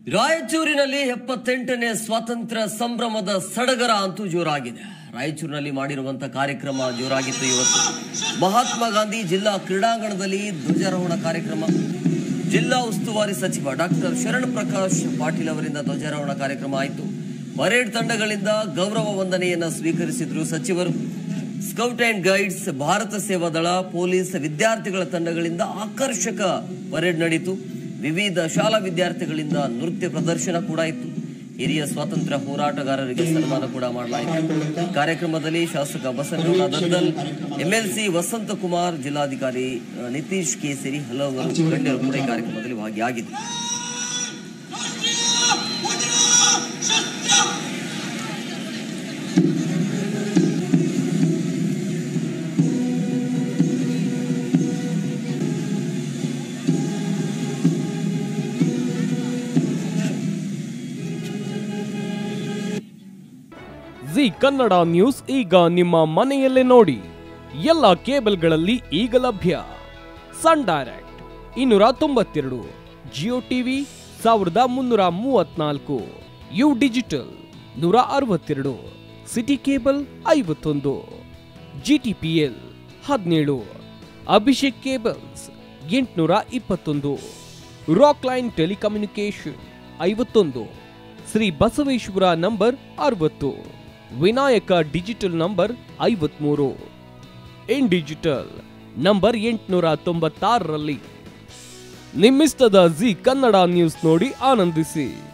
ರಾಯಚೂರಿನಲ್ಲಿ ಎಪ್ಪತ್ತೆಂಟನೇ ಸ್ವಾತಂತ್ರ್ಯ ಸಂಭ್ರಮದ ಸಡಗರ ಅಂತೂ ಜೋರಾಗಿದೆ ರಾಯಚೂರಿನಲ್ಲಿ ಮಾಡಿರುವಂತಹ ಕಾರ್ಯಕ್ರಮ ಜೋರಾಗಿತ್ತು ಇವತ್ತು ಮಹಾತ್ಮ ಗಾಂಧಿ ಜಿಲ್ಲಾ ಕ್ರೀಡಾಂಗಣದಲ್ಲಿ ಧ್ವಜಾರೋಹಣ ಕಾರ್ಯಕ್ರಮ ಜಿಲ್ಲಾ ಉಸ್ತುವಾರಿ ಸಚಿವ ಡಾಕ್ಟರ್ ಶರಣ್ ಪ್ರಕಾಶ್ ಪಾಟೀಲ್ ಅವರಿಂದ ಧ್ವಜಾರೋಹಣ ಕಾರ್ಯಕ್ರಮ ಆಯಿತು ಪರೇಡ್ ತಂಡಗಳಿಂದ ಗೌರವ ವಂದನೆಯನ್ನ ಸ್ವೀಕರಿಸಿದ್ರು ಸಚಿವರು ಸ್ಕೌಟ್ ಅಂಡ್ ಗೈಡ್ಸ್ ಭಾರತ ಸೇವಾ ದಳ ಪೊಲೀಸ್ ವಿದ್ಯಾರ್ಥಿಗಳ ತಂಡಗಳಿಂದ ಆಕರ್ಷಕ ಪರೇಡ್ ನಡೆಯಿತು ವಿವಿಧ ಶಾಲಾ ವಿದ್ಯಾರ್ಥಿಗಳಿಂದ ನೃತ್ಯ ಪ್ರದರ್ಶನ ಕೂಡ ಇತ್ತು ಹಿರಿಯ ಸ್ವಾತಂತ್ರ್ಯ ಹೋರಾಟಗಾರರಿಗೆ ಸನ್ಮಾನ ಕೂಡ ಮಾಡಲಾಯಿತು ಕಾರ್ಯಕ್ರಮದಲ್ಲಿ ಶಾಸಕ ಬಸನಗೌಡ ದದ್ದಲ್ ಎಂಎಲ್ಸಿ ವಸಂತಕುಮಾರ್ ಜಿಲ್ಲಾಧಿಕಾರಿ ಅಹ್, ನಿತೀಶ್ ಕೇಸರಿ ಹಲವರು ಗಣ್ಯರು ಕೂಡ ಈ ಕಾರ್ಯಕ್ರಮದಲ್ಲಿ ಭಾಗಿಯಾಗಿದ್ದರು ಜಿ ಕನ್ನಡ ನ್ಯೂಸ್ ಈಗ ನಿಮ್ಮ ಮನೆಯಲ್ಲೇ ನೋಡಿ ಎಲ್ಲ ಕೇಬಲ್ಗಳಲ್ಲಿ ಈಗ ಲಭ್ಯ ಸನ್ ಡೈರೆಕ್ಟ್ ಇನ್ನೂರ ತೊಂಬತ್ತೆರಡು ಜಿಯೋ ಟಿವಿ ಸಾವಿರದ ಮುನ್ನೂರ ಮೂವತ್ನಾಲ್ಕು ಯು ಡಿಜಿಟಲ್ ನೂರ ಅರವತ್ತೆರಡು ಸಿಟಿ ಕೇಬಲ್ ಐವತ್ತೊಂದು ಜಿ ಟಿ ಪಿ ಎಲ್ ಹದಿನೇಳು ಅಭಿಷೇಕ್ ಕೇಬಲ್ಸ್ ಎಂಟುನೂರ ಇಪ್ಪತ್ತೊಂದು ರಾಕ್ ಲೈನ್ ಟೆಲಿಕಮ್ಯುನಿಕೇಶನ್ ಐವತ್ತೊಂದು ಶ್ರೀ ಬಸವೇಶ್ವರ ನಂಬರ್ ಅರವತ್ತು ವಿನಾಯಕ ಡಿಜಿಟಲ್ ನಂಬರ್ ಐವತ್ಮೂರು ಇನ್ ಡಿಜಿಟಲ್ ನಂಬರ್ ಎಂಟುನೂರ ತೊಂಬತ್ತಾರರಲ್ಲಿ ನಿಮ್ಮಿಸ್ತದ ಜಿ ಕನ್ನಡ ನ್ಯೂಸ್ ನೋಡಿ ಆನಂದಿಸಿ